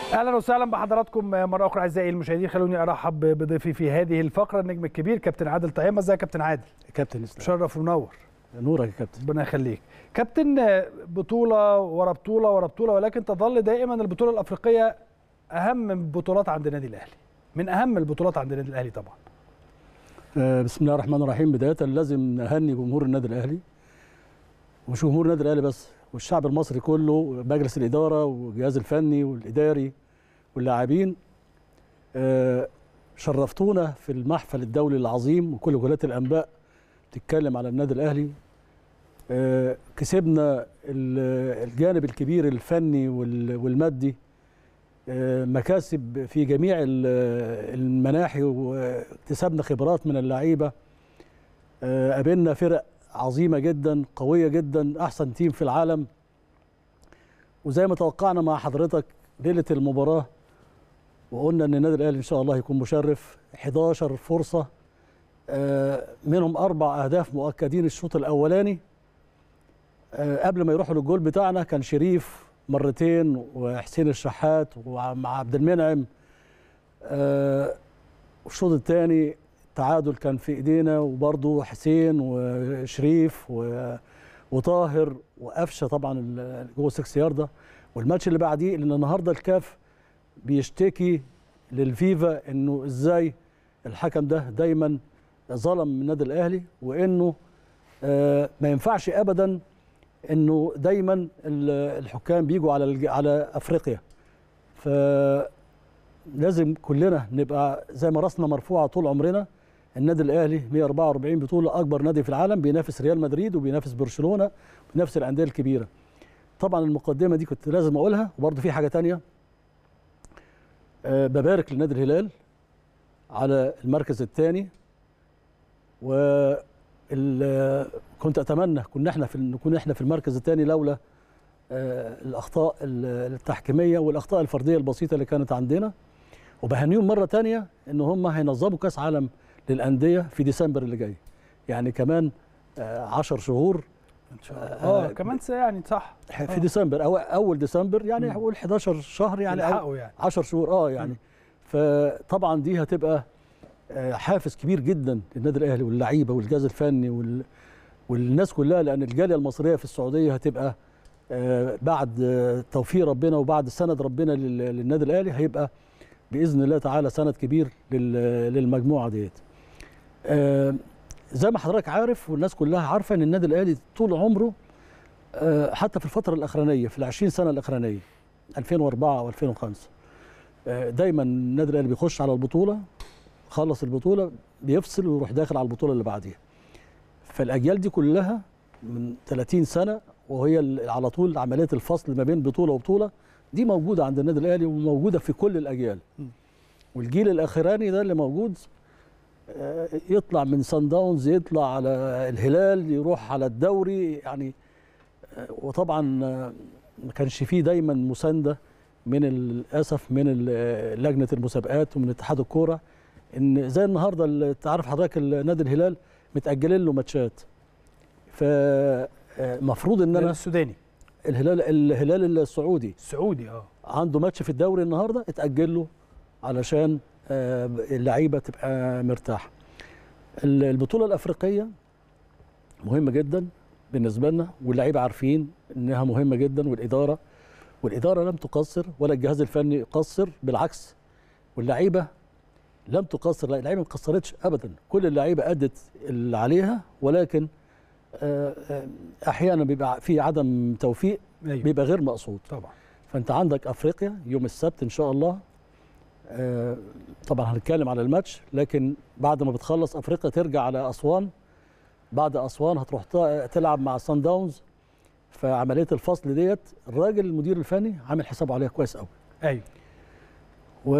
اهلا وسهلا بحضراتكم مره اخرى اعزائي المشاهدين خلوني ارحب بضيفي في هذه الفقره النجم الكبير كابتن عادل طعيمه ازيك يا كابتن عادل كابتن اسلام مشرف ومنور نورك يا كابتن ربنا يخليك كابتن بطوله ورا بطوله ورا بطوله ولكن تظل دائما البطوله الافريقيه اهم البطولات عند النادي الاهلي من اهم البطولات عند النادي الاهلي طبعا آه، بسم الله الرحمن الرحيم بدايه لازم نهني جمهور النادي الاهلي ومش جمهور النادي الاهلي بس والشعب المصري كله مجلس الاداره والجهاز الفني والاداري واللاعبين آه، شرفتونا في المحفل الدولي العظيم وكل وكالات الانباء بتتكلم على النادي الاهلي آه، كسبنا ال- الجانب الكبير الفني وال- والمادي آه، مكاسب في جميع ال- المناحي واكتسبنا خبرات من اللعيبه آه، قابلنا فرق عظيمه جدا قويه جدا احسن تيم في العالم وزي ما توقعنا مع حضرتك ليله المباراه وقلنا ان النادي الاهلي ان شاء الله هيكون مشرف 11 فرصه آه، منهم اربع اهداف مؤكدين الشوط الاولاني آه، قبل ما يروحوا للجول بتاعنا كان شريف مرتين وحسين الشحات ومع عبد المنعم آه، الشوط الثاني تعادل كان في ايدينا وبرضه حسين وشريف و- وطاهر وقفشه طبعا ال- جوه 6 يارده والماتش اللي بعديه لان النهارده الكاف بيشتكي للفيفا انه ازاي الحكم ده دايما ظلم النادي الاهلي وانه آه، ما ينفعش ابدا انه دايما ال- الحكام بيجوا على الج- على افريقيا فلازم كلنا نبقى زي ما راسنا مرفوعه طول عمرنا النادي الاهلي 144 بطوله اكبر نادي في العالم بينافس ريال مدريد وبينافس برشلونه بينافس الانديه الكبيره طبعا المقدمه دي كنت لازم اقولها وبرضه في حاجه تانية أه ببارك لنادي الهلال على المركز الثاني و ال- كنت اتمنى كنا احنا في نكون احنا في المركز الثاني لولا آه، الاخطاء ال- التحكيميه والاخطاء الفرديه البسيطه اللي كانت عندنا وبهنيهم مره تانية ان هم هينظموا كاس عالم للانديه في ديسمبر اللي جاي يعني كمان 10 شهور ان شاء الله اه كمان سنة يعني صح في ديسمبر او اول ديسمبر يعني مم. هقول 11 شهر يعني أو يلحقوا يعني 10 شهور اه يعني فطبعا دي هتبقى آه، حافز كبير جدا للنادي الاهلي واللعيبه والجهاز الفني وال والناس كلها لان الجاليه المصريه في السعوديه هتبقى آه، بعد آه، توفيق ربنا وبعد سند ربنا لل- للنادي الاهلي هيبقى باذن الله تعالى سند كبير لل- للمجموعه ديت. آه، زي ما حضرتك عارف والناس كلها عارفه ان النادي الاهلي طول عمره آه، حتى في الفتره الاخرانيه في ال 20 سنه الاخرانيه 2004 و2005 دايما النادي الاهلي بيخش على البطوله خلص البطوله بيفصل ويروح داخل على البطوله اللي بعديها فالاجيال دي كلها من 30 سنه وهي ال- على طول عمليه الفصل ما بين بطوله وبطوله دي موجوده عند النادي الاهلي وموجوده في كل الاجيال م. والجيل الاخراني ده اللي موجود آه، يطلع من سان داونز يطلع على الهلال يروح على الدوري يعني آه، وطبعا آه، ما كانش فيه دايما مسانده من للاسف من ال- لجنه المسابقات ومن اتحاد الكوره ان زي النهارده اللي تعرف حضرتك ال- نادي الهلال متاجلين له ماتشات فمفروض ان الهلال انا السوداني الهلال الهلال السعودي السعودي اه عنده ماتش في الدوري النهارده اتاجل له علشان آه، اللعيبه تبقى مرتاحه ال- البطوله الافريقيه مهمه جدا بالنسبه لنا واللعيبه عارفين انها مهمه جدا والاداره والاداره لم تقصر ولا الجهاز الفني قصر بالعكس واللعيبه لم تقصر لا اللعيبه ما قصرتش ابدا كل اللعيبه ادت اللي عليها ولكن آه، آه، احيانا بيبقى في عدم توفيق ايوه بيبقى غير مقصود طبعا فانت عندك افريقيا يوم السبت ان شاء الله آه، طبعا هنتكلم على الماتش لكن بعد ما بتخلص افريقيا ترجع على اسوان بعد اسوان هتروح ت- تلعب مع سان داونز فعمليه الفصل ديت الراجل المدير الفني عامل حسابه عليها كويس قوي ايوه و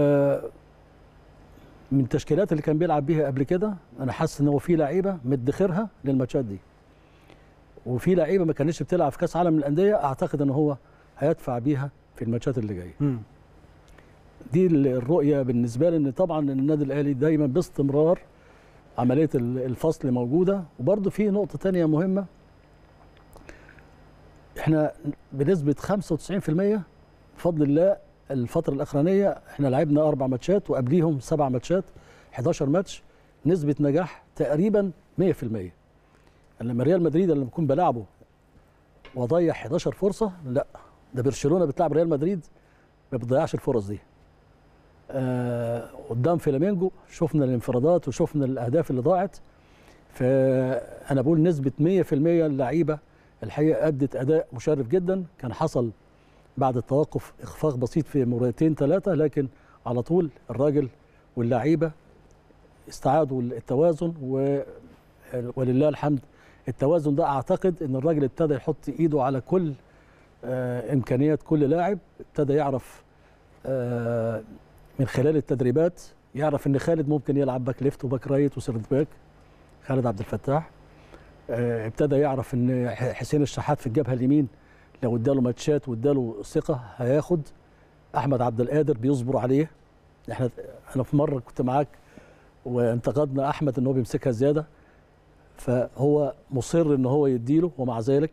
من التشكيلات اللي كان بيلعب بيها قبل كده انا حاسس ان هو في لعيبه مدخرها للماتشات دي وفي لعيبه ما كانتش بتلعب في كاس عالم الانديه اعتقد ان هو هيدفع بيها في الماتشات اللي جايه مم. دي الرؤيه بالنسبه لي ان طبعا النادي الاهلي دايما باستمرار عمليه ال- الفصل موجوده وبرده في نقطه تانية مهمه احنا بنسبه 95% بفضل الله الفتره الاخرانيه احنا لعبنا اربع ماتشات وقبليهم سبع ماتشات 11 ماتش نسبه نجاح تقريبا 100% لما ريال مدريد لما بكون بلعبه واضيع 11 فرصه لا ده برشلونه بتلعب ريال مدريد ما بتضيعش الفرص دي آه قدام فلامينجو شفنا الانفرادات وشفنا الاهداف اللي ضاعت فانا بقول نسبه 100% اللعيبه الحقيقه ادت اداء مشرف جدا كان حصل بعد التوقف اخفاق بسيط في مباراتين ثلاثه لكن على طول الراجل واللعيبه استعادوا التوازن و ولله الحمد التوازن ده اعتقد ان الراجل ابتدى يحط ايده على كل آه امكانيات كل لاعب ابتدى يعرف آه من خلال التدريبات يعرف ان خالد ممكن يلعب باك ليفت وباك رايت وسيرد باك خالد عبد الفتاح آه ابتدى يعرف ان حسين الشحات في الجبهه اليمين لو اداله ماتشات واداله ثقه هياخد احمد عبد القادر بيصبر عليه احنا انا في مره كنت معاك وانتقدنا احمد ان هو بيمسكها زياده فهو مصر ان هو يديله ومع ذلك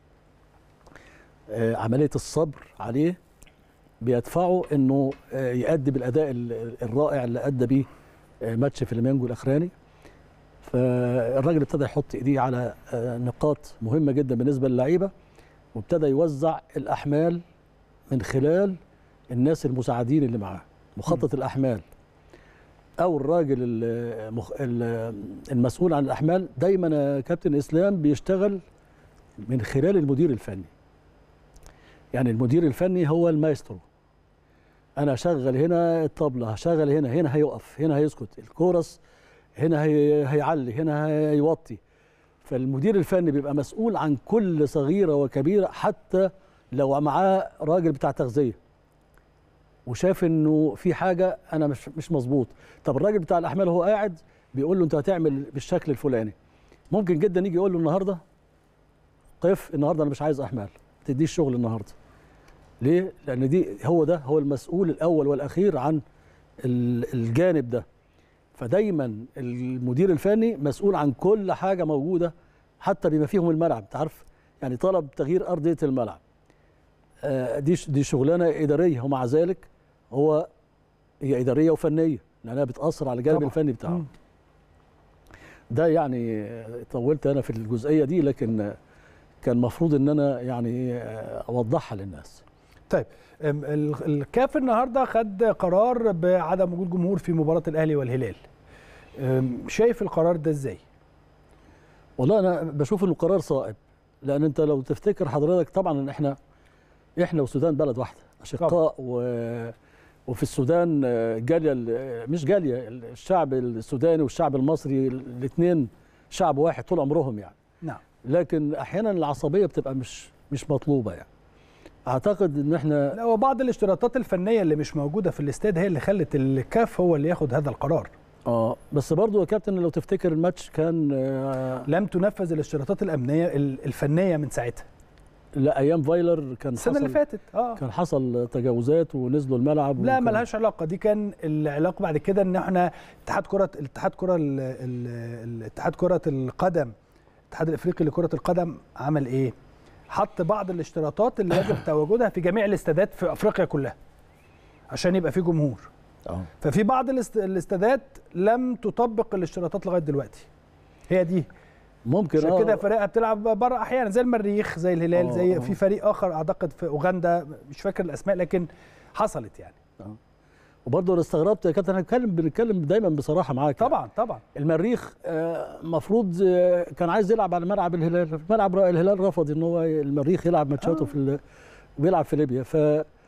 آه عمليه الصبر عليه بيدفعه انه آه يؤدي بالاداء الرائع اللي ادى بيه آه ماتش فلامينجو الاخراني فالراجل ابتدى يحط ايديه على نقاط مهمه جدا بالنسبه للعيبه وابتدى يوزع الاحمال من خلال الناس المساعدين اللي معاه مخطط م. الاحمال او الراجل المسؤول عن الاحمال دايما يا كابتن اسلام بيشتغل من خلال المدير الفني يعني المدير الفني هو المايسترو انا اشغل هنا الطبله هشغل هنا هنا هيقف هنا هيسكت الكورس هنا هي هيعلي هنا هيوطي فالمدير الفني بيبقى مسؤول عن كل صغيره وكبيره حتى لو معاه راجل بتاع تغذيه وشاف انه في حاجه انا مش مش مظبوط طب الراجل بتاع الاحمال هو قاعد بيقول له انت هتعمل بالشكل الفلاني ممكن جدا يجي يقول له النهارده قف النهارده انا مش عايز احمال ما تديش شغل النهارده ليه لان دي هو ده هو المسؤول الاول والاخير عن الجانب ده فدايما المدير الفني مسؤول عن كل حاجه موجوده حتى بما فيهم الملعب تعرف يعني طلب تغيير ارضيه الملعب آه دي دي شغلانه اداريه ومع ذلك هو هي اداريه وفنيه لانها بتاثر على الجانب الفني بتاعه ده يعني طولت انا في الجزئيه دي لكن كان المفروض ان انا يعني اوضحها للناس طيب الكاف النهارده خد قرار بعدم وجود جمهور في مباراه الاهلي والهلال شايف القرار ده ازاي والله انا بشوف انه قرار صائب لان انت لو تفتكر حضرتك طبعا احنا احنا والسودان بلد واحده اشقاء و وفي السودان جاليه مش جاليه الشعب السوداني والشعب المصري الاثنين شعب واحد طول عمرهم يعني نعم لكن احيانا العصبيه بتبقى مش مش مطلوبه يعني اعتقد ان احنا لا وبعض الاشتراطات الفنيه اللي مش موجوده في الاستاد هي اللي خلت الكاف هو اللي ياخد هذا القرار اه بس برضو يا كابتن لو تفتكر الماتش كان آه لم تنفذ الاشتراطات الامنيه الفنيه من ساعتها لا ايام فايلر كان السنه اللي فاتت اه كان حصل تجاوزات ونزلوا الملعب لا ملهاش علاقه دي كان العلاقه بعد كده ان احنا اتحاد كره الاتحاد كره الاتحاد كره القدم الاتحاد الافريقي لكره القدم عمل ايه حط بعض الاشتراطات اللي يجب تواجدها في جميع الاستادات في افريقيا كلها عشان يبقى في جمهور اه ففي بعض الاستادات لم تطبق الاشتراطات لغايه دلوقتي هي دي ممكن عشان كده فريقها بتلعب بره احيانا زي المريخ زي الهلال زي في فريق اخر اعتقد في اوغندا مش فاكر الاسماء لكن حصلت يعني اه وبرضه انا استغربت يا كابتن هنتكلم بنتكلم دايما بصراحه معاك طبعا يعني. طبعا المريخ المفروض آه كان عايز يلعب على ملعب الهلال ملعب الهلال رفض ان هو المريخ يلعب ماتشاته آه. في بيلعب في ليبيا ف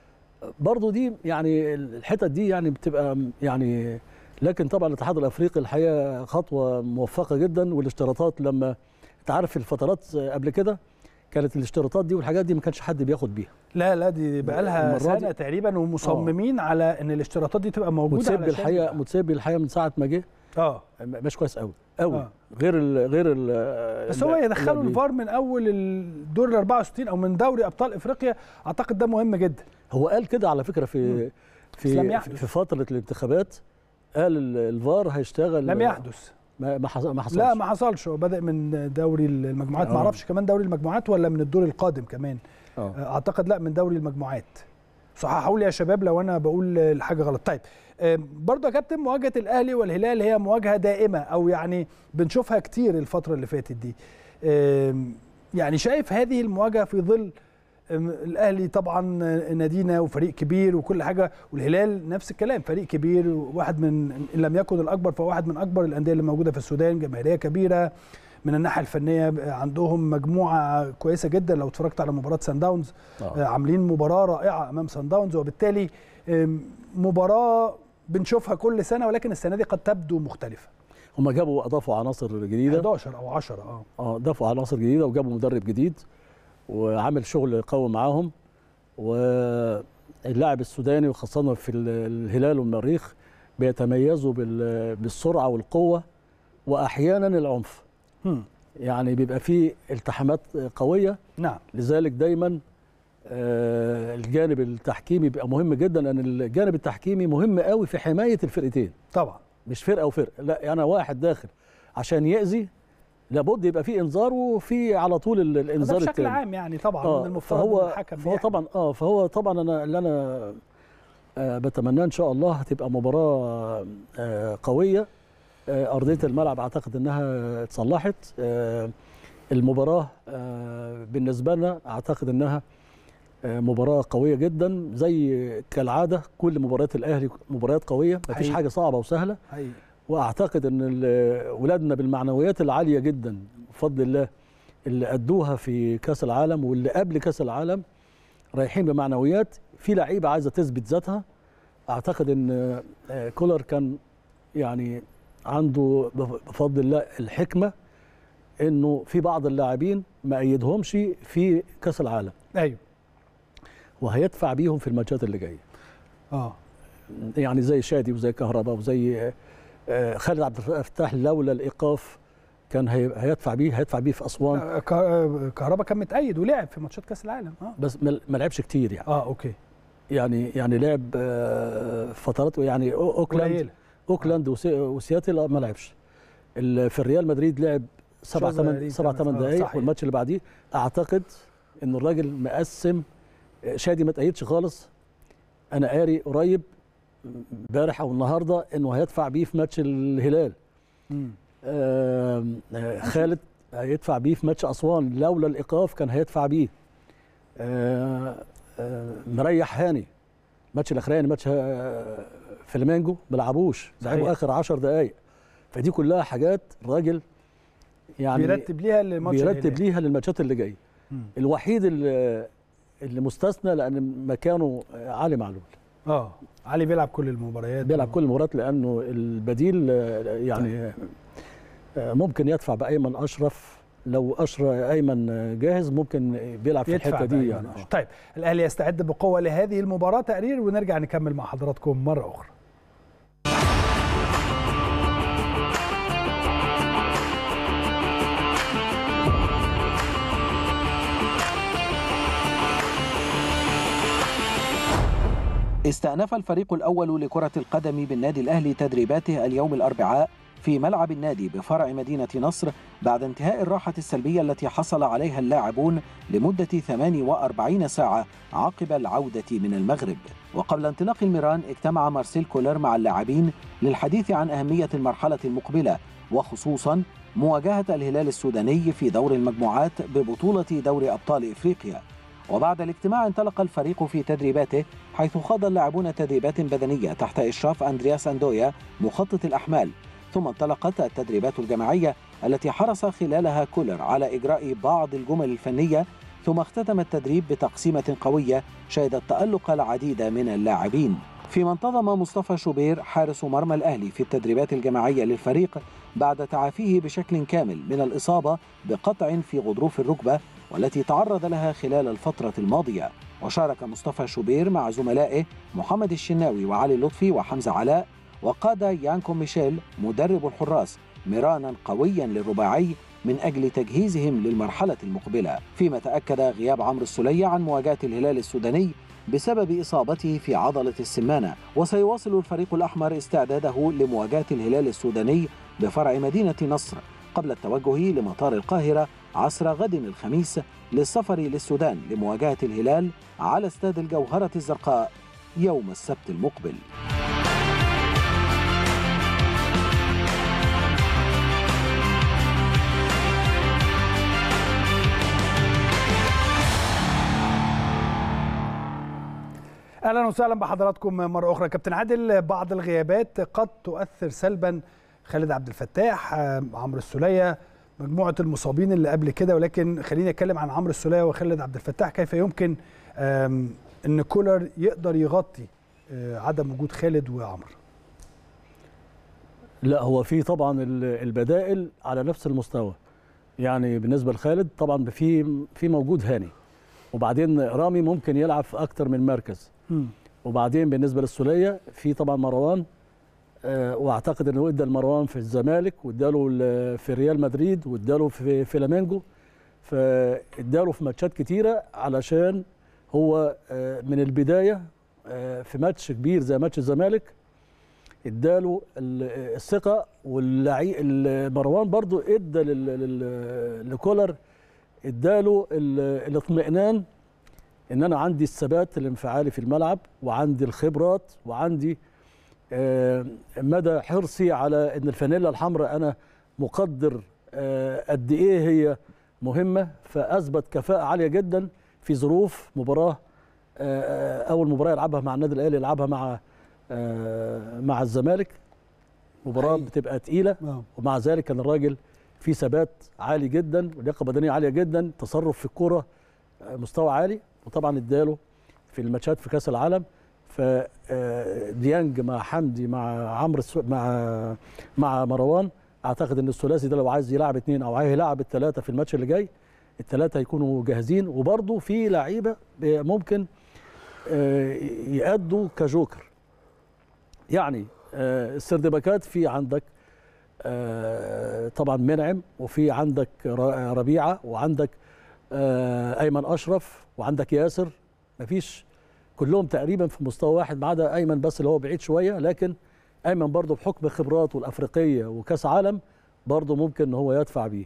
برضه دي يعني الحتت دي يعني بتبقى يعني لكن طبعا الاتحاد الافريقي الحقيقه خطوه موفقه جدا والاشتراطات لما انت عارف الفترات قبل كده كانت الاشتراطات دي والحاجات دي ما كانش حد بياخد بيها لا لا دي بقى لها سنه تقريبا ومصممين أوه. على ان الاشتراطات دي تبقى موجوده متسيب الحقيقه متسيب الحقيقه من ساعه ما جه اه مش كويس قوي قوي آه. غير ال غير ال بس هو يدخلوا الفار من اول الدور ال 64 او من دوري ابطال افريقيا اعتقد ده مهم جدا هو قال كده على فكره في في في فتره الانتخابات قال الفار هيشتغل لم يحدث ما ما حصلش لا ما حصلش هو بدا من دوري المجموعات ما اعرفش كمان دوري المجموعات ولا من الدور القادم كمان أوه. اعتقد لا من دوري المجموعات صححوا لي يا شباب لو انا بقول الحاجه غلط طيب آم، برضه يا كابتن مواجهه الاهلي والهلال هي مواجهه دائمه او يعني بنشوفها كتير الفتره اللي فاتت دي آم، يعني شايف هذه المواجهه في ظل آم، الاهلي طبعا نادينا وفريق كبير وكل حاجه والهلال نفس الكلام فريق كبير وواحد من ان لم يكن الاكبر فهو واحد من اكبر الانديه اللي موجوده في السودان جماهيريه كبيره من الناحيه الفنيه عندهم مجموعه كويسه جدا لو اتفرجت على مباراه سان داونز آه. عاملين مباراه رائعه امام سان داونز وبالتالي آم، مباراه بنشوفها كل سنه ولكن السنه دي قد تبدو مختلفه هم جابوا اضافوا عناصر جديده 11 او 10 اه اه ضافوا عناصر جديده وجابوا مدرب جديد وعمل شغل قوي معاهم واللاعب السوداني وخاصه في ال- الهلال والمريخ بيتميزوا بال- بالسرعه والقوه واحيانا العنف هم، يعني بيبقى فيه التحامات قويه نعم لذلك دايما آه، الجانب التحكيمي بيبقى مهم جدا لان الجانب التحكيمي مهم قوي في حمايه الفرقتين طبعا مش فرقه وفرقه لا انا واحد داخل عشان يأذي لابد يبقى في انذار وفي على طول ال- ده الانذار بشكل التاني عام يعني طبعا من اه المفترض إن فهو الحكم فهو بيحكم. طبعا اه فهو طبعا انا اللي انا آه بتمناه ان شاء الله هتبقى مباراه آه قويه آه ارضيه الملعب اعتقد انها اتصلحت آه المباراه آه بالنسبه لنا اعتقد انها آه مباراه قويه جدا زي كالعاده كل مباريات الاهلي مباريات قويه مفيش حقيقي. حاجه صعبه وسهله حقيقي. واعتقد ان ال- ولادنا بالمعنويات العاليه جدا بفضل الله اللي ادوها في كاس العالم واللي قبل كاس العالم رايحين بمعنويات في لعيبه عايزه تثبت ذاتها اعتقد ان آه، كولر كان يعني عنده بفضل الله الحكمه انه في بعض اللاعبين ما ايدهمش في كاس العالم ايوه وهيدفع بيهم في الماتشات اللي جايه اه يعني زي شادي وزي كهرباء وزي آه، خالد عبد الفتاح لولا الايقاف كان هي- هيدفع بيه هيدفع بيه في اسوان آه، ك- آه، كهربا كان متأيد ولعب في ماتشات كاس العالم اه بس ما ما لعبش كتير يعني اه اوكي يعني يعني لعب آه، فترات يعني أو- اوكلاند قليله اوكلاند وسي- وسياتل ما لعبش ال- في الريال مدريد لعب سبع شوط ثمان صغيرين سبع كمان. ثمان آه، دقائق صحيح. والماتش اللي بعديه اعتقد ان الراجل مقسم آه، شادي ما تأيدش خالص انا قاري قريب امبارح او النهارده انه هيدفع بيه في ماتش الهلال مم. آم، آه، خالد هيدفع بيه في ماتش اسوان لولا الايقاف كان هيدفع بيه آه، آه، مريح هاني الماتش الاخراني ماتش آه، فلامينجو ما لعبوش لعبوا صحيح. اخر 10 دقائق فدي كلها حاجات الراجل يعني بيرتب ليها لماتش بيرتب الهلال. ليها للماتشات اللي جايه مم. الوحيد اللي اللي مستثنى لان مكانه علي معلول اه علي بيلعب كل المباريات بيلعب كل المباريات لانه البديل آه، يعني آه، ممكن يدفع بايمن اشرف لو اشرف ايمن آه، جاهز ممكن بيلعب في يدفع الحته دي بأيمن يعني أشرف. آه. طيب الاهلي يستعد بقوه لهذه المباراه تقرير ونرجع نكمل مع حضراتكم مره اخرى استأنف الفريق الأول لكرة القدم بالنادي الأهلي تدريباته اليوم الأربعاء في ملعب النادي بفرع مدينة نصر بعد انتهاء الراحة السلبية التي حصل عليها اللاعبون لمدة 48 ساعة عقب العودة من المغرب وقبل انطلاق الميران اجتمع مارسيل كولر مع اللاعبين للحديث عن أهمية المرحلة المقبلة وخصوصا مواجهة الهلال السوداني في دور المجموعات ببطولة دوري أبطال إفريقيا وبعد الاجتماع انطلق الفريق في تدريباته حيث خاض اللاعبون تدريبات بدنية تحت إشراف أندرياس أندويا مخطط الأحمال ثم انطلقت التدريبات الجماعية التي حرص خلالها كولر على إجراء بعض الجمل الفنية ثم اختتم التدريب بتقسيمة قوية شهدت تألق العديد من اللاعبين فيما انتظم مصطفى شوبير حارس مرمى الأهلي في التدريبات الجماعية للفريق بعد تعافيه بشكل كامل من الإصابة بقطع في غضروف الركبة والتي تعرض لها خلال الفترة الماضية وشارك مصطفى شوبير مع زملائه محمد الشناوي وعلي لطفي وحمزة علاء وقاد يانكو ميشيل مدرب الحراس مرانا قويا للرباعي من أجل تجهيزهم للمرحلة المقبلة فيما تأكد غياب عمرو السلية عن مواجهة الهلال السوداني بسبب إصابته في عضلة السمانة وسيواصل الفريق الأحمر استعداده لمواجهة الهلال السوداني بفرع مدينة نصر قبل التوجه لمطار القاهرة عصر غد الخميس للسفر للسودان لمواجهة الهلال على استاد الجوهرة الزرقاء يوم السبت المقبل اهلا وسهلا بحضراتكم مره اخرى كابتن عادل بعض الغيابات قد تؤثر سلبا خالد عبد الفتاح آه، عمرو السوليه مجموعه المصابين اللي قبل كده ولكن خليني اتكلم عن عمرو السوليه وخالد عبد الفتاح كيف يمكن آم، ان كولر يقدر يغطي آه، عدم وجود خالد وعمرو لا هو في طبعا ال- البدائل على نفس المستوى يعني بالنسبه لخالد طبعا في في موجود هاني وبعدين رامي ممكن يلعب في اكتر من مركز وبعدين بالنسبه للسوليه في طبعا مروان آه، واعتقد انه ادى لمروان في الزمالك واداله ال- في ريال مدريد واداله في فلامينجو فاداله في ماتشات كتيره علشان هو آه، من البدايه آه، في ماتش كبير زي ماتش الزمالك اداله ال- الثقه واللعيب مروان برضو ادى لل- لل- لكولر اداله ال- الاطمئنان ان انا عندي الثبات الانفعالي في الملعب وعندي الخبرات وعندي آه، مدى حرصي على ان الفانيلا الحمراء انا مقدر آه، قد ايه هي مهمه فاثبت كفاءه عاليه جدا في ظروف مباراه آه، اول مباراه يلعبها مع النادي الاهلي يلعبها مع آه، مع الزمالك مباراه حقيقي. بتبقى تقيله آه. ومع ذلك كان الراجل في ثبات عالي جدا ولياقه بدنيه عاليه جدا تصرف في الكوره آه، مستوى عالي وطبعا اداله في الماتشات في كاس العالم فديانج مع حمدي مع عمرو السو- مع مع مروان اعتقد ان الثلاثي ده لو عايز يلعب اثنين او عايز يلعب الثلاثه في الماتش اللي جاي الثلاثه هيكونوا جاهزين وبرضه في لعيبه ممكن آه، يأدوا كجوكر يعني آه، السردباكات في عندك آه، طبعا منعم وفي عندك ر- ربيعه وعندك آه، ايمن اشرف وعندك ياسر مفيش كلهم تقريبا في مستوى واحد ما عدا ايمن بس اللي هو بعيد شويه لكن ايمن برضه بحكم خبراته الافريقيه وكاس عالم برضه ممكن ان هو يدفع بيه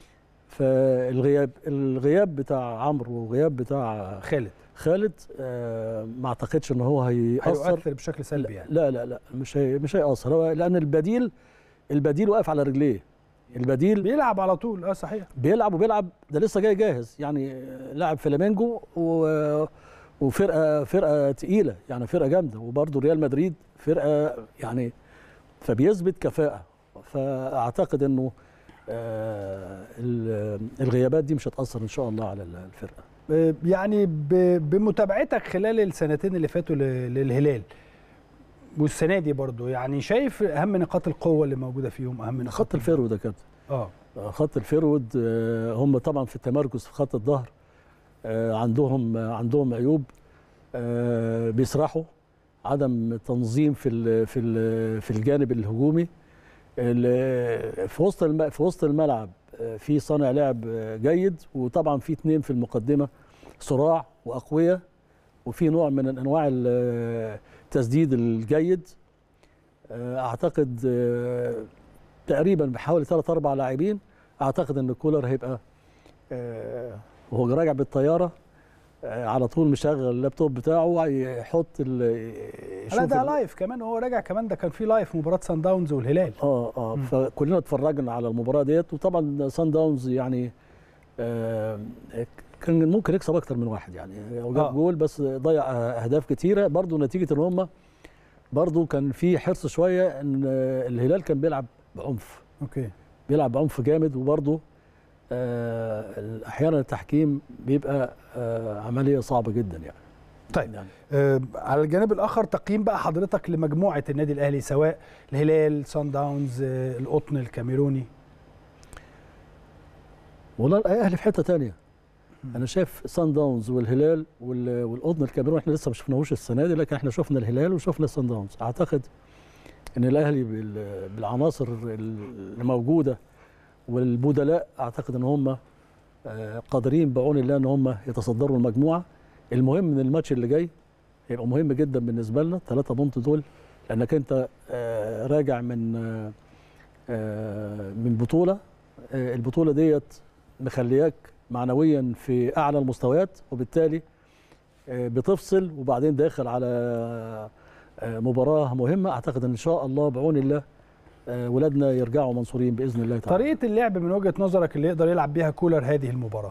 فالغياب الغياب بتاع عمرو والغياب بتاع خالد خالد آه، ما اعتقدش ان هو هيأثر هيؤثر بشكل سلبي يعني لا لا لا مش هي مش هيأثر هو لان البديل البديل واقف على رجليه البديل بيلعب على طول اه صحيح بيلعب وبيلعب ده لسه جاي جاهز يعني لاعب فلامينجو و وفرقه فرقه تقيله يعني فرقه جامده وبرده ريال مدريد فرقه يعني فبيثبت كفاءه فاعتقد انه آه، ال- الغيابات دي مش هتاثر ان شاء الله على الفرقه آه، يعني ب- بمتابعتك خلال السنتين اللي فاتوا ل- للهلال والسنه دي برضو يعني شايف اهم نقاط القوه اللي موجوده فيهم اهم نقاط خط الفيرو ده كابتن اه خط الفيرود آه، هم طبعا في التمركز في خط الظهر آه، عندهم آه، عندهم عيوب آه، بيسرحوا عدم تنظيم في ال في ال في الجانب الهجومي ال- في وسط الم- في وسط الملعب آه، في صانع لعب آه، جيد وطبعا في اثنين في المقدمه صراع واقوياء وفي نوع من انواع ال- التسديد الجيد آه، اعتقد آه، تقريبا بحوالي ثلاث اربع لاعبين اعتقد ان كولر هيبقى آه، وهو راجع بالطياره آه، على طول مشغل اللابتوب بتاعه يحط ال- لا يشوف ده ال- لايف كمان هو راجع كمان ده كان في لايف مباراه سان داونز والهلال اه اه مم. فكلنا اتفرجنا على المباراه ديت وطبعا سان داونز يعني آه كان ممكن يكسب اكتر من واحد يعني هو جاب آه. جول بس ضيع اهداف كتيره برضو نتيجه ان هم برضو كان في حرص شويه ان آه، الهلال كان بيلعب بعنف اوكي بيلعب بعنف جامد وبرضه آه احيانا التحكيم بيبقى آه عمليه صعبه جدا يعني طيب. يعني آه على الجانب الاخر تقييم بقى حضرتك لمجموعه النادي الاهلي سواء الهلال سان داونز آه القطن الكاميروني والله الاهلي في حته تانية انا شايف سان داونز والهلال وال- والقطن الكاميرون احنا لسه ما شفناهوش السنه دي لكن احنا شفنا الهلال وشفنا سان داونز اعتقد ان الاهلي بال- بالعناصر اللي موجوده والبدلاء اعتقد ان هم آه، قادرين بعون الله ان هم يتصدروا المجموعه المهم ان الماتش اللي جاي هيبقى مهم جدا بالنسبه لنا ثلاثة بونت دول لانك انت آه، راجع من آه، آه، من بطوله آه، البطوله ديت مخلياك معنويا في اعلى المستويات وبالتالي آه، بتفصل وبعدين داخل على آه، مباراه مهمه اعتقد ان شاء الله بعون الله آه، ولادنا يرجعوا منصورين باذن الله تعالى طريقه اللعب من وجهه نظرك اللي يقدر يلعب بيها كولر هذه المباراه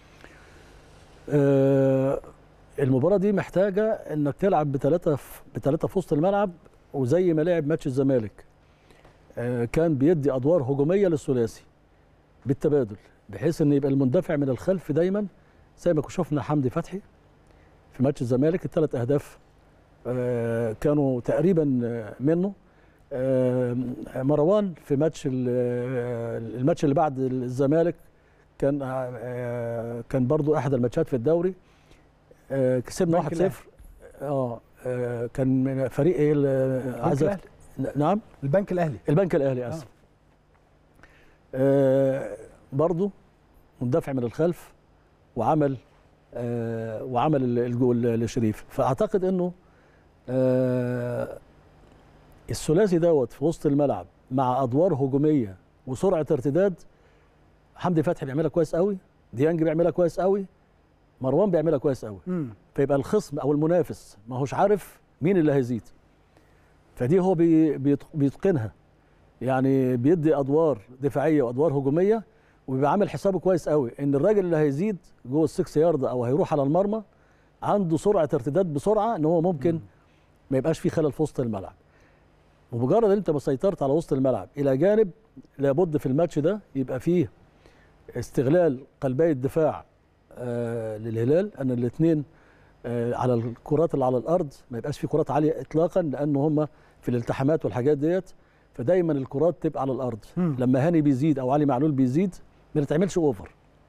آه، المباراه دي محتاجه انك تلعب بثلاثه في بثلاثه في وسط الملعب وزي ما لعب ماتش الزمالك آه، كان بيدي ادوار هجوميه للثلاثي بالتبادل بحيث ان يبقى المندفع من الخلف دايما زي ما شفنا حمدي فتحي في ماتش الزمالك الثلاث اهداف آه، كانوا تقريبا آه، منه آه، مروان في ماتش ال- آه، الماتش اللي بعد الزمالك كان آه، كان برضو احد الماتشات في الدوري آه، كسبنا البنك 1-0 اه آه، كان من فريق ايه ال- عايز الأهلي. أفت- نعم البنك الاهلي البنك الاهلي اسف آه برضو مندفع من الخلف وعمل آه وعمل ال- الجول لشريف فاعتقد انه آه الثلاثي دوت في وسط الملعب مع ادوار هجوميه وسرعه ارتداد حمدي فتحي بيعملها كويس قوي ديانج بيعملها كويس قوي مروان بيعملها كويس قوي مم. فيبقى الخصم او المنافس ما هوش عارف مين اللي هيزيد فدي هو بي بيت- بيتقنها يعني بيدي ادوار دفاعيه وادوار هجوميه وبيبقى عامل حسابه كويس قوي ان الراجل اللي هيزيد جوه السكس يارد او هيروح على المرمى عنده سرعه ارتداد بسرعه ان هو ممكن ما يبقاش فيه خلل في وسط الملعب ومجرد ان انت ما سيطرت على وسط الملعب الى جانب لابد في الماتش ده يبقى فيه استغلال قلبي الدفاع آه للهلال ان الاثنين آه على الكرات اللي على الارض ما يبقاش في كرات عاليه اطلاقا لان هم في الالتحامات والحاجات ديت فدايما الكرات تبقى على الارض مم. لما هاني بيزيد او علي معلول بيزيد ما نتعملش اوفر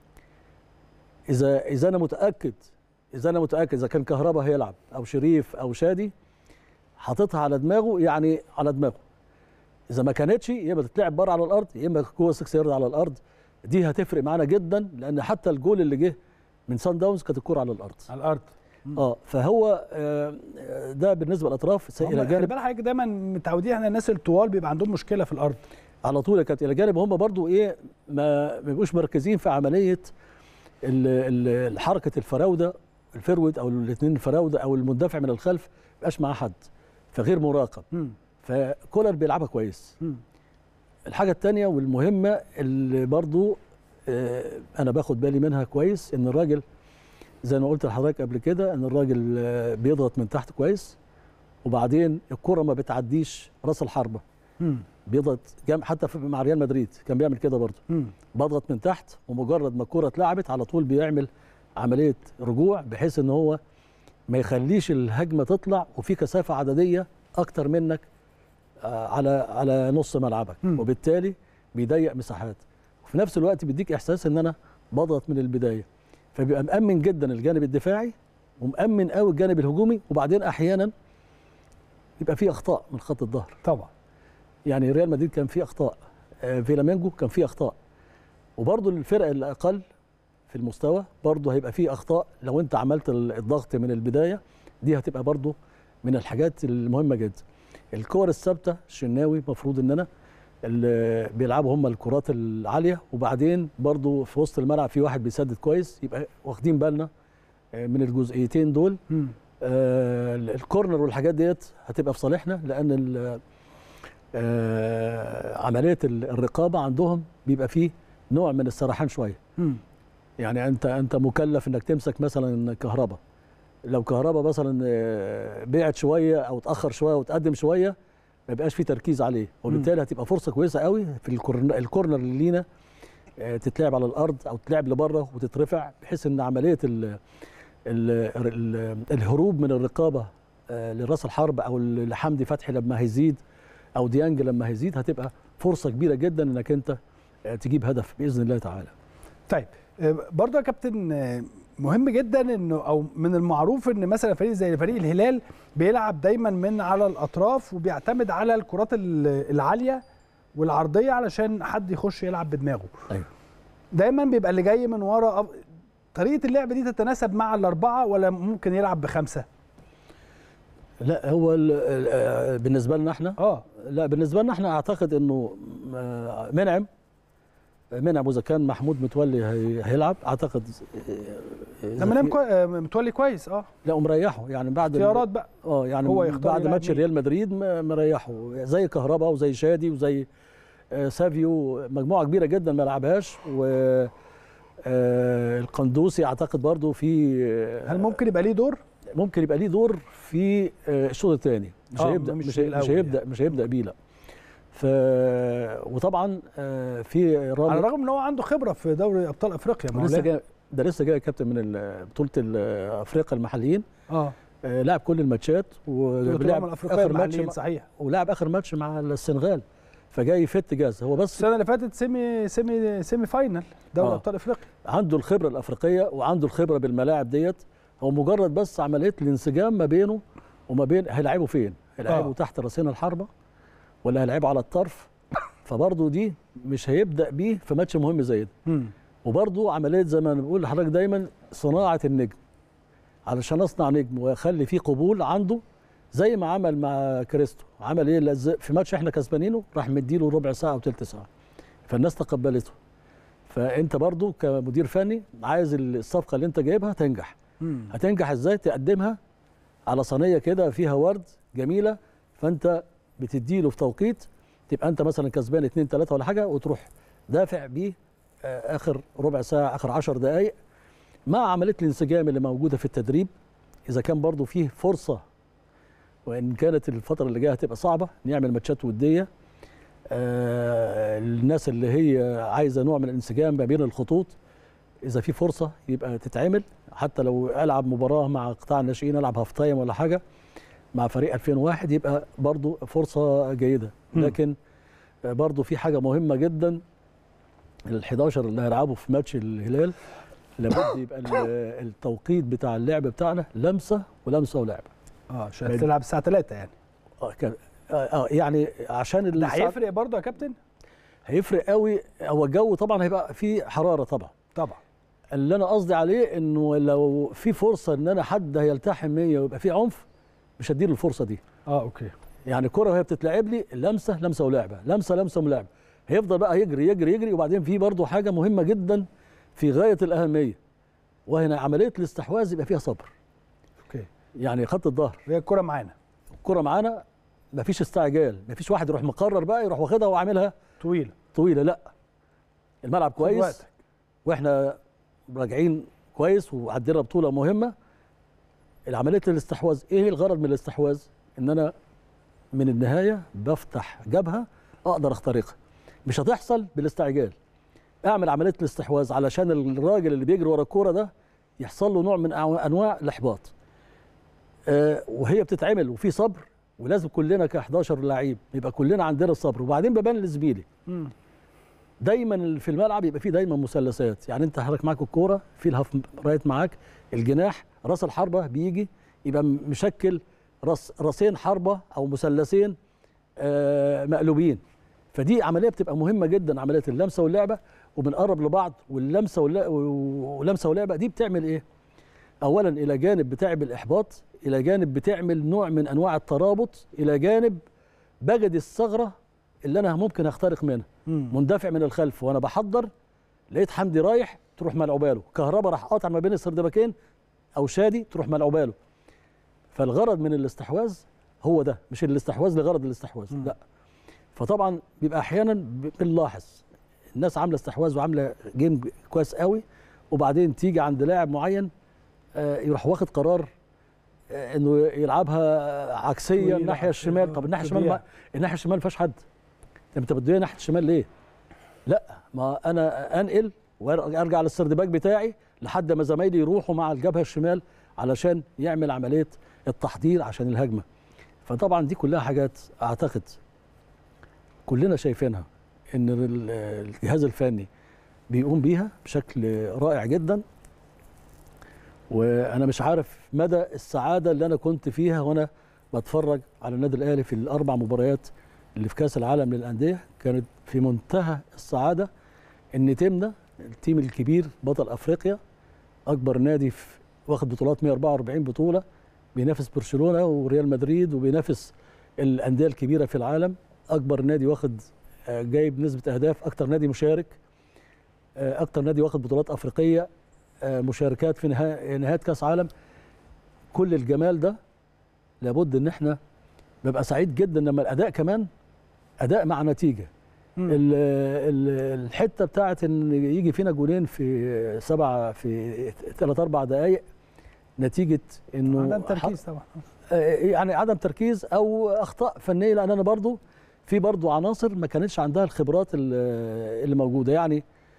اذا اذا انا متاكد اذا انا متاكد اذا كان كهربا هيلعب او شريف او شادي حاططها على دماغه يعني على دماغه اذا ما كانتش يا اما تتلعب بره على الارض يا اما جوه 6 يارد على الارض دي هتفرق معانا جدا لان حتى الجول اللي جه من سان داونز كانت الكوره على الارض على الارض اه فهو آه، ده بالنسبه للاطراف هم الى خلي جانب بالك حضرتك دايما متعودين احنا الناس الطوال بيبقى عندهم مشكله في الارض على طول يا كابتن الى جانب هم برضو ايه ما ما بيبقوش مركزين في عمليه ال- ال- حركه الفراوده الفرود او الاثنين الفراوده او المندفع من الخلف ما يبقاش معاه حد فغير مراقب مم. فكولر بيلعبها كويس مم. الحاجه الثانيه والمهمه اللي برضو آه، انا باخد بالي منها كويس ان الراجل زي ما قلت لحضرتك قبل كده ان الراجل آه، بيضغط من تحت كويس وبعدين الكره ما بتعديش راس الحربه مم. بيضغط جام حتى في- مع ريال مدريد كان بيعمل كده برضه مم. بضغط من تحت ومجرد ما الكره اتلعبت على طول بيعمل عمليه رجوع بحيث ان هو ما يخليش الهجمه تطلع وفي كثافه عدديه اكتر منك آه، على على نص ملعبك مم. وبالتالي بيضيق مساحات وفي نفس الوقت بيديك احساس ان انا بضغط من البدايه فبيبقى مأمن جدا الجانب الدفاعي ومأمن قوي الجانب الهجومي وبعدين احيانا يبقى في اخطاء من خط الظهر طبعا يعني ريال مدريد كان فيه اخطاء آه، فيلامينجو كان فيه اخطاء وبرضه الفرق الاقل في المستوى برضه هيبقى فيه اخطاء لو انت عملت ال- الضغط من البدايه دي هتبقى برضه من الحاجات المهمه جدا الكور الثابته الشناوي المفروض ان انا اللي بيلعبوا هم الكرات العاليه وبعدين برضه في وسط الملعب في واحد بيسدد كويس يبقى واخدين بالنا آه، من الجزئيتين دول مم. آه، الكورنر والحاجات ديت هتبقى في صالحنا لان ال- آه، عمليه ال- الرقابه عندهم بيبقى فيه نوع من السرحان شويه مم. يعني انت انت مكلف انك تمسك مثلا كهرباء لو كهرباء مثلا آه، بعد شويه او اتاخر شويه وتقدم شويه ما يبقاش فيه تركيز عليه وبالتالي هتبقى فرصه كويسه قوي في الكورنر, الكورنر اللي لينا آه، تتلعب على الارض او تتلعب لبره وتترفع بحيث ان عمليه ال ال ال الهروب من الرقابه آه، لراس الحرب او لحمدي فتحي لما هيزيد او ديانج لما هيزيد هتبقى فرصه كبيره جدا انك انت آه، تجيب هدف باذن الله تعالى طيب آه، برضه يا كابتن آه، مهم جدا انه او من المعروف ان مثلا فريق زي فريق الهلال بيلعب دايما من على الاطراف وبيعتمد على الكرات ال- العاليه والعرضيه علشان حد يخش يلعب بدماغه ايوه دايما بيبقى اللي جاي من ورا أب- طريقه اللعب دي تتناسب مع الاربعه ولا ممكن يلعب بخمسه لا هو ال- ال- آه، بالنسبه لنا احنا اه لا بالنسبه لنا احنا اعتقد انه آه، منعم منعم واذا كان محمود متولي هي- هيلعب اعتقد إذا لما نام في- كوي... آه، متولي كويس اه لا ومريحه يعني بعد ال- اختيارات بقى اه يعني هو يختار بعد يلعب ماتش مين. ريال مدريد م- مريحه زي كهربا وزي شادي وزي آه، سافيو مجموعه كبيره جدا ما لعبهاش و آه، القندوسي اعتقد برضو في آه، هل ممكن يبقى ليه دور؟ ممكن يبقى ليه دور في آه، الشوط الثاني مش آه، هيبدا مش مش, هي- مش الأول هيبدا مش هيبدا بيه لا ف وطبعا آه، في على رامي الرغم ان هو عنده خبره في دوري ابطال افريقيا ده لسه مولانا. جاي ده لسه جاي كابتن من ال- بطوله ال- افريقيا المحليين اه آه، لعب كل الماتشات ولعب ولعب الافريقيه اخر ماتش المحليين مع- صحيح ولعب اخر ماتش مع السنغال فجاي فت جاهز هو بس السنه اللي فاتت سيمي سيمي سيمي فاينل دوري آه. ابطال افريقيا عنده الخبره الافريقيه وعنده الخبره بالملاعب ديت هو مجرد بس عمليه الانسجام ما بينه وما بين هيلعبوا فين؟ هيلعبوا آه. تحت راسين الحربه ولا هيلعبوا على الطرف فبرضه دي مش هيبدا بيه في ماتش مهم زي ده امم وبرضه عمليه زي ما أنا بقول لحضرتك دايما صناعه النجم علشان اصنع نجم واخلي فيه قبول عنده زي ما عمل مع كريستو عمل ايه لز- في ماتش احنا كسبانينه راح مديله ربع ساعه او ثلث ساعه فالناس تقبلته فانت برضو كمدير فني عايز الصفقه اللي انت جايبها تنجح امم هتنجح ازاي تقدمها على صينيه كده فيها ورد جميله فانت بتديله في توقيت تبقى انت مثلا كسبان اتنين تلاته ولا حاجه وتروح دافع بيه آه، اخر ربع ساعه اخر عشر دقائق مع عمليه الانسجام اللي موجوده في التدريب اذا كان برضو فيه فرصه وان كانت الفتره اللي جايه هتبقى صعبه نعمل ماتشات وديه آه، الناس اللي هي عايزه نوع من الانسجام ما بين الخطوط اذا في فرصه يبقى تتعمل حتى لو العب مباراه مع قطاع الناشئين العب هاف تايم ولا حاجه مع فريق 2001 يبقى برضو فرصه جيده مم. لكن آه، برضو في حاجه مهمه جدا ال 11 اللي هيلعبوا في ماتش الهلال لابد يبقى ال- التوقيت بتاع اللعب بتاعنا لمسه ولمسه ولعب اه عشان بعد- تلعب الساعه 3 يعني اه كان اه آه، يعني عشان ده الساعة- هيفرق برضه يا كابتن هيفرق قوي هو الجو طبعا هيبقى فيه حراره طبعا طبعا اللي انا قصدي عليه انه لو في فرصه ان انا حد هيلتحم بيا ويبقى في عنف مش هديله الفرصه دي اه اوكي يعني الكره وهي بتتلعب لي لمسه لمسه ولعبه لمسه لمسه ولعبه هيفضل بقى يجري يجري يجري وبعدين في برضه حاجه مهمه جدا في غايه الاهميه وهنا عمليه الاستحواذ يبقى فيها صبر اوكي يعني خط الظهر هي الكره معانا الكره معانا مفيش استعجال مفيش واحد يروح مقرر بقى يروح واخدها وعاملها طويله طويله لا الملعب خد كويس وقتك. واحنا راجعين كويس وعدينا بطوله مهمه العمليه الاستحواذ ايه الغرض من الاستحواذ ان انا من النهايه بفتح جبهه اقدر اخترقها مش هتحصل بالاستعجال اعمل عمليه الاستحواذ علشان الراجل اللي بيجري ورا الكوره ده يحصل له نوع من أنواع- انواع الاحباط آه وهي بتتعمل وفي صبر ولازم كلنا ك 11 لعيب يبقى كلنا عندنا الصبر وبعدين ببان لزميلي مم. دايما في الملعب يبقى فيه دايما مثلثات يعني انت حضرتك معاك الكوره في الهاف رايت معاك الجناح راس الحربه بيجي يبقى مشكل راس راسين حربه او مثلثين آه مقلوبين فدي عمليه بتبقى مهمه جدا عمليه اللمسه واللعبه وبنقرب لبعض واللمسه واللا- واللمسه واللعبه دي بتعمل ايه اولا الى جانب بتعمل احباط الى جانب بتعمل نوع من انواع الترابط الى جانب بجد الثغره اللي انا ممكن اخترق منها مم. مندفع من الخلف وانا بحضر لقيت حمدي رايح تروح ملعوبه له كهربا راح قاطع ما بين السردباكين او شادي تروح ملعوبه له فالغرض من الاستحواذ هو ده مش الاستحواذ لغرض الاستحواذ مم. لا فطبعا بيبقى احيانا ب- بنلاحظ الناس عامله استحواذ وعامله جيم كويس قوي وبعدين تيجي عند لاعب معين آه، يروح واخد قرار آه، انه يلعبها عكسيه طويلة الناحيه عكسية، الشمال طب الناحيه الشمال تضيع. ما الناحيه الشمال ما فيهاش حد طب انت بتوديها ناحيه الشمال ليه؟ لا ما انا انقل وارجع للسردباك بتاعي لحد ما زمايلي يروحوا مع الجبهه الشمال علشان يعمل عمليه التحضير عشان الهجمه فطبعا دي كلها حاجات اعتقد كلنا شايفينها ان ال- الجهاز الفني بيقوم بيها بشكل رائع جدا وانا مش عارف مدى السعاده اللي انا كنت فيها وانا بتفرج على النادي الاهلي في الاربع مباريات اللي في كاس العالم للانديه كانت في منتهى السعاده ان تيمنا التيم الكبير بطل افريقيا اكبر نادي في واخد بطولات 144 بطوله بينافس برشلونه وريال مدريد وبينافس الانديه الكبيره في العالم اكبر نادي واخد آه، جايب نسبه اهداف اكتر نادي مشارك آه، اكتر نادي واخد بطولات افريقيه آه، مشاركات في نها- نهايات كاس عالم كل الجمال ده لابد ان احنا ببقى سعيد جدا لما الاداء كمان اداء مع نتيجه مم. ال- ال- الحته بتاعت ان يجي فينا جولين في سبعه في ثلاث اربع دقائق نتيجه انه عدم تركيز طبعا آه، يعني عدم تركيز او اخطاء فنيه لان انا برضو في برضو عناصر ما كانتش عندها الخبرات ال- اللي موجوده يعني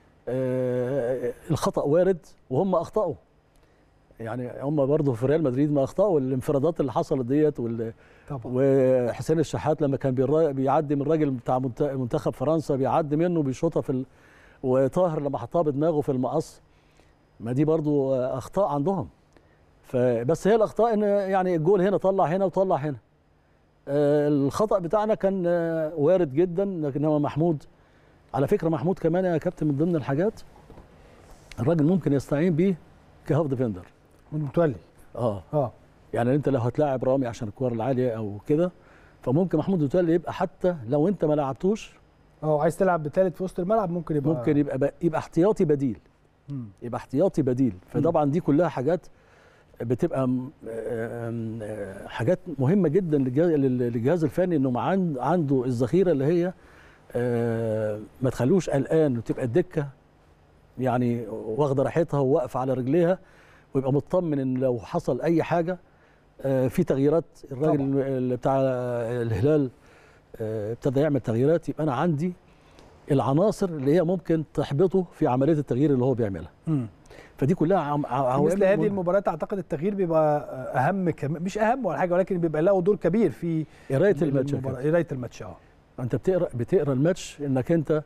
آه، الخطا وارد وهم اخطاوا يعني هم برضو في ريال مدريد ما اخطاوا الانفرادات اللي حصلت ديت وال- طبعا وحسين الشحات لما كان بيرا- بيعدي من الراجل بتاع منت- منتخب فرنسا بيعدي منه بيشوطها في ال... وطاهر لما حطها بدماغه في المقص ما دي برضو اخطاء عندهم فبس هي الاخطاء ان يعني الجول هنا طلع هنا وطلع هنا آه، الخطا بتاعنا كان آه، وارد جدا لكن هو محمود على فكره محمود كمان يا كابتن من ضمن الحاجات الراجل ممكن يستعين بيه كهاف ديفندر متولي اه اه يعني انت لو هتلاعب رامي عشان الكور العاليه او كده فممكن محمود متولي يبقى حتى لو انت ما لعبتوش اه عايز تلعب بثالث في وسط الملعب ممكن يبقى ممكن يبقى يبقى احتياطي بديل مم. يبقى احتياطي بديل فطبعا دي كلها حاجات بتبقى م- آم، آه، حاجات مهمه جدا للجهاز- لل- للجهاز الفني انه عن- عنده الذخيره اللي هي آه، ما تخلوش قلقان وتبقى الدكه يعني واخده راحتها وواقفه على رجليها ويبقى مطمن ان لو حصل اي حاجه آه، في تغييرات الراجل اللي بتاع الهلال آه، ابتدى يعمل تغييرات يبقى انا عندي العناصر اللي هي ممكن تحبطه في عمليه التغيير اللي هو بيعملها مم. فدي كلها عم- ع- في عوامل مثل هذه مهمة. المباريات اعتقد التغيير بيبقى اهم كم... مش اهم ولا حاجه ولكن بيبقى له دور كبير في قرايه الماتش يا المباراة. كابتن. قرايه الماتش اه انت بتقرا بتقرا الماتش انك انت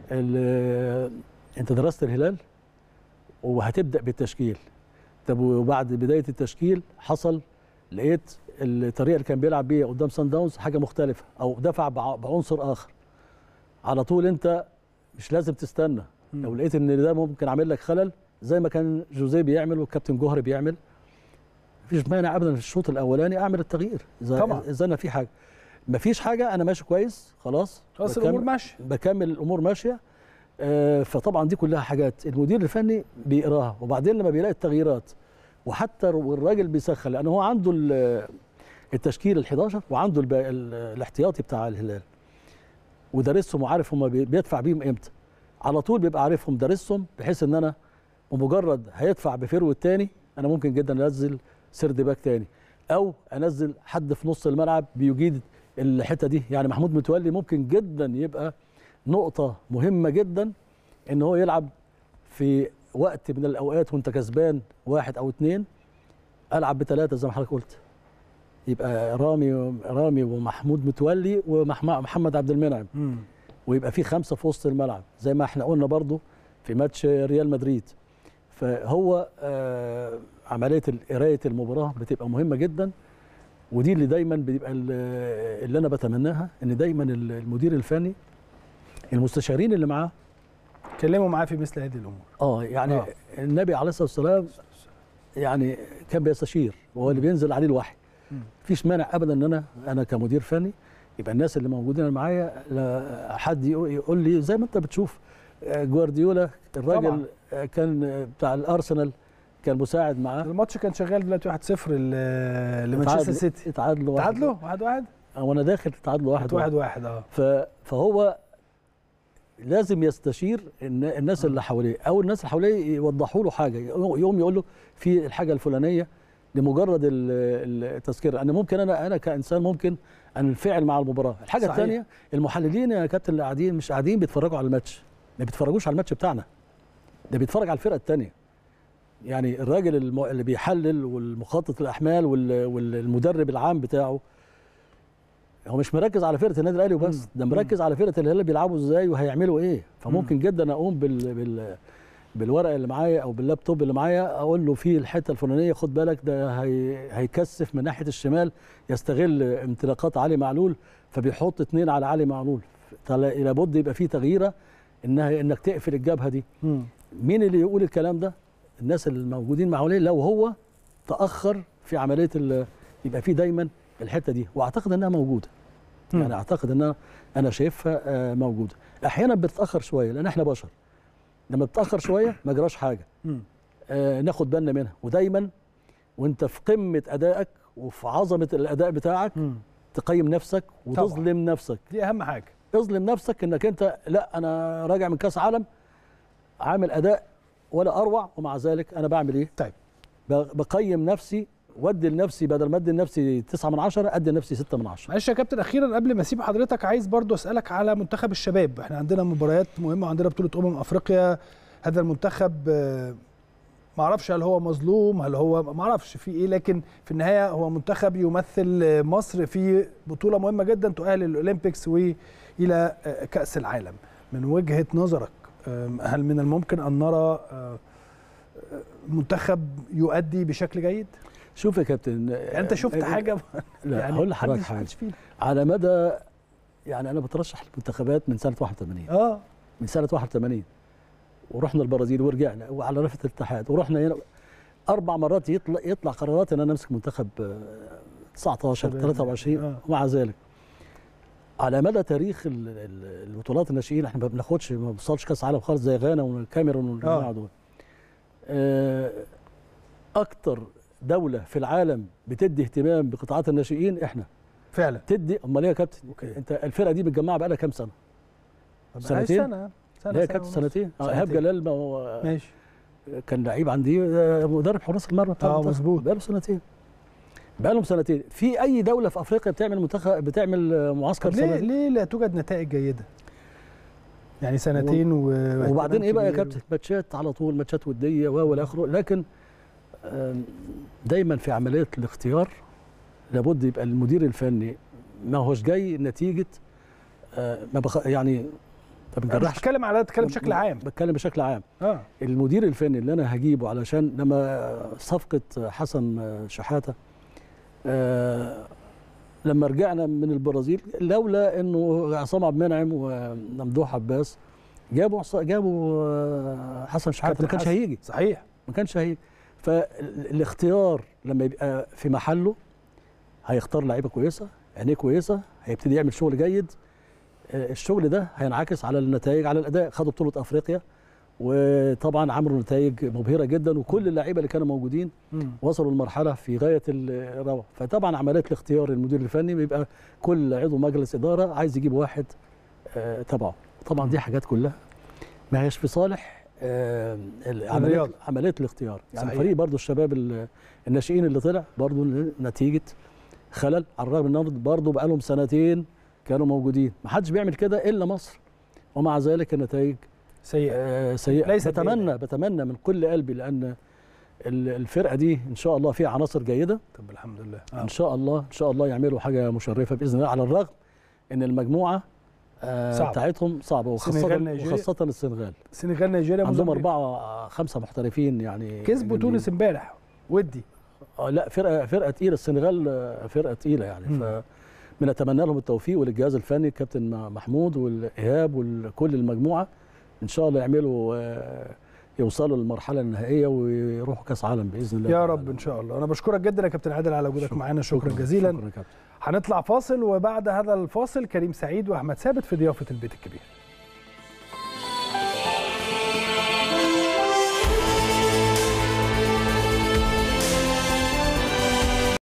ال- انت درست الهلال وهتبدا بالتشكيل طب وبعد بدايه التشكيل حصل لقيت الطريقه اللي كان بيلعب بيها قدام سان داونز حاجه مختلفه او دفع بع- بعنصر اخر على طول انت مش لازم تستنى مم. لو لقيت ان ده ممكن عامل لك خلل زي ما كان جوزيه بيعمل والكابتن جوهري بيعمل مفيش مانع ابدا في الشوط الاولاني اعمل التغيير اذا طبعا. اذا انا في حاجه مفيش حاجه انا ماشي كويس خلاص خلاص بكمل- الامور ماشيه بكمل الامور ماشيه آه، فطبعا دي كلها حاجات المدير الفني بيقراها وبعدين لما بيلاقي التغييرات وحتى والراجل بيسخن لان هو عنده ال- التشكيل ال 11 وعنده الب- ال- الاحتياطي بتاع الهلال ودارسهم وعارف هم بي- بيدفع بيهم امتى على طول بيبقى عارفهم دارسهم بحيث ان انا بمجرد هيدفع بفرو التاني انا ممكن جدا انزل سرد باك تاني او انزل حد في نص الملعب بيجيد الحته دي يعني محمود متولي ممكن جدا يبقى نقطه مهمه جدا ان هو يلعب في وقت من الاوقات وانت كسبان واحد او اتنين العب بثلاثه زي ما حضرتك قلت يبقى رامي رامي ومحمود متولي ومحمد عبد المنعم مم. ويبقى في خمسه في وسط الملعب زي ما احنا قلنا برضو في ماتش ريال مدريد فهو آه عمليه قرايه المباراه بتبقى مهمه جدا ودي اللي دايما بيبقى ال- اللي انا بتمناها ان دايما المدير الفني المستشارين اللي معاه اتكلموا معاه في مثل هذه الامور اه يعني آه. آه. النبي عليه الصلاه والسلام يعني كان بيستشير وهو اللي بينزل عليه الوحي مم. مفيش مانع ابدا ان انا انا كمدير فني يبقى الناس اللي موجودين معايا لا حد يقول يقول لي زي ما انت بتشوف آه، جوارديولا الراجل طبعاً. آه، كان آه، بتاع الارسنال كان مساعد معاه الماتش كان شغال دلوقتي 1-0 ل- لمانشستر اتعادلوا- سيتي اتعادلوا واحد- تعادلوا 1-1 وانا داخل تعادلوا واحد واحد 1-1 اه ف- فهو لازم يستشير الن- الناس اللي حواليه او الناس اللي حواليه يوضحوا له حاجه يقوم يقول له في الحاجه الفلانيه لمجرد ال- التذكره انا ممكن انا انا كانسان ممكن انفعل مع المباراه الحاجه صحيح. الثانيه المحللين يا كابتن اللي قاعدين مش قاعدين بيتفرجوا على الماتش ما بيتفرجوش على الماتش بتاعنا ده بيتفرج على الفرقه الثانيه يعني الراجل الم- اللي بيحلل والمخطط الاحمال وال- والمدرب العام بتاعه هو مش مركز على فرقه النادي الاهلي وبس مم. ده مركز على فرقه الهلال بيلعبوا ازاي وهيعملوا ايه فممكن جدا اقوم بال, بال بالورقه اللي معايا او باللابتوب اللي معايا اقول له في الحته الفلانيه خد بالك ده هي هيكثف من ناحيه الشمال يستغل امتلاقات علي معلول فبيحط اتنين على علي معلول فلا- لابد يبقى في تغييره انها انك تقفل الجبهه دي مم. مين اللي يقول الكلام ده الناس اللي موجودين مع حواليه لو هو تاخر في عمليه ال- يبقى في دايما الحته دي واعتقد انها موجوده مم. يعني اعتقد انها انا شايفها آه، موجوده احيانا بتتاخر شويه لان احنا بشر لما تتاخر شويه ما جراش حاجه مم. آه ناخد بالنا منها ودايما وانت في قمه ادائك وفي عظمه الاداء بتاعك مم. تقيم نفسك طبعاً. وتظلم نفسك دي اهم حاجه اظلم نفسك انك انت لا انا راجع من كاس عالم عامل اداء ولا اروع ومع ذلك انا بعمل ايه طيب. ب- بقيم نفسي وادي لنفسي بدل ما ادي لنفسي 9 من 10 ادي لنفسي 6 من 10 معلش يا كابتن اخيرا قبل ما اسيب حضرتك عايز برضو اسالك على منتخب الشباب احنا عندنا مباريات مهمه وعندنا بطوله امم افريقيا هذا المنتخب آه، ما اعرفش هل هو مظلوم هل هو ما اعرفش في ايه لكن في النهايه هو منتخب يمثل آه، مصر في بطوله مهمه جدا تؤهل الاولمبيكس والى آه، كاس العالم من وجهه نظرك آه، هل من الممكن ان نرى آه، آه، منتخب يؤدي بشكل جيد شوف يا كابتن يعني انت شفت حاجه لا يعني هقول لحضرتك محدش- حاجه محدش فينا. على مدى يعني انا بترشح للمنتخبات من سنه 81 اه من سنه 81 ورحنا البرازيل ورجعنا وعلى رفه الاتحاد ورحنا هنا اربع مرات يطلع يطلع قرارات ان انا امسك منتخب آه، 19 شباب. 23 آه. ومع ذلك على مدى تاريخ ال- ال- البطولات الناشئين احنا ما بناخدش ما بنوصلش كاس عالم خالص زي غانا والكاميرون والجماعه دول آه، اكتر دوله في العالم بتدي اهتمام بقطاعات الناشئين احنا فعلا تدي امال ايه يا كابتن أوكي. انت الفرقه دي متجمعه بقى لها كام سنه طب سنتين؟ سنه سنه لا يا سنة كابتن ونص. سنتين آه، ايهاب سنتين. جلال ما هو ماشي كان لعيب عندي آه، مدرب حراس المرمى بتاع آه، المنتخب. مظبوط. بقاله سنتين بقالهم سنتين في اي دوله في افريقيا بتعمل منتخب بتعمل آه، معسكر طب ليه سنتين ليه لا توجد نتائج جيده؟ يعني سنتين و... وبعدين ايه بقى يا كبير. كابتن ماتشات على طول ماتشات وديه و والى اخره لكن آم، دايما في عمليه الاختيار لابد يبقى المدير الفني ما هوش جاي نتيجه آه، ما بخ... يعني ما أنا مش بنجرحش بتكلم على بتكلم بشكل عام بتكلم بشكل عام اه المدير الفني اللي انا هجيبه علشان لما صفقه حسن شحاته آه، لما رجعنا من البرازيل لولا انه عصام عبد المنعم وممدوح عباس جابوا عصا- جابوا آه، حسن شحاته كابتن ما كانش حسن. هيجي صحيح ما كانش هيجي فالاختيار لما يبقى في محله هيختار لعيبه كويسه عينيه كويسه هيبتدي يعمل شغل جيد آه، الشغل ده هينعكس على النتائج على الاداء خدوا بطوله افريقيا وطبعا عملوا نتائج مبهره جدا وكل اللعيبه اللي كانوا موجودين مم. وصلوا لمرحله في غايه الروعه فطبعا عمليه الاختيار المدير الفني بيبقى كل عضو مجلس اداره عايز يجيب واحد آه، تبعه طبعا دي حاجات كلها ما هيش في صالح آه، ال- عمليه الرياضة. عمليه الاختيار يعني صحيح. فريق برضو الشباب ال- الناشئين اللي طلع برضو نتيجه خلل على الرغم ان برضو بقى لهم سنتين كانوا موجودين ما حدش بيعمل كده الا مصر ومع ذلك النتائج سيئه آه، سيئه ليست بتمنى بتمنى من كل قلبي لان ال- الفرقه دي ان شاء الله فيها عناصر جيده طب الحمد لله ان شاء الله ان شاء الله يعملوا حاجه مشرفه باذن الله على الرغم ان المجموعه آه صعبة. بتاعتهم صعبه وخاصه السنغال، نيجيريا. وخاصه السنغال السنغال نيجيريا عندهم موزمبيق. اربعه خمسه محترفين يعني كسبوا جامدين. تونس امبارح ودي آه لا فرقه فرقه تقيله السنغال آه، فرقه تقيله يعني مم. ف بنتمنى لهم التوفيق وللجهاز الفني الكابتن محمود والايهاب وكل المجموعه ان شاء الله يعملوا آه، يوصلوا للمرحله النهائيه ويروحوا كاس عالم باذن الله يا تعالى. رب ان شاء الله انا بشكرك جدا يا كابتن عادل على وجودك شكراً. معانا شكرا جزيلا شكرا يا كابتن هنطلع فاصل وبعد هذا الفاصل كريم سعيد واحمد ثابت في ضيافه البيت الكبير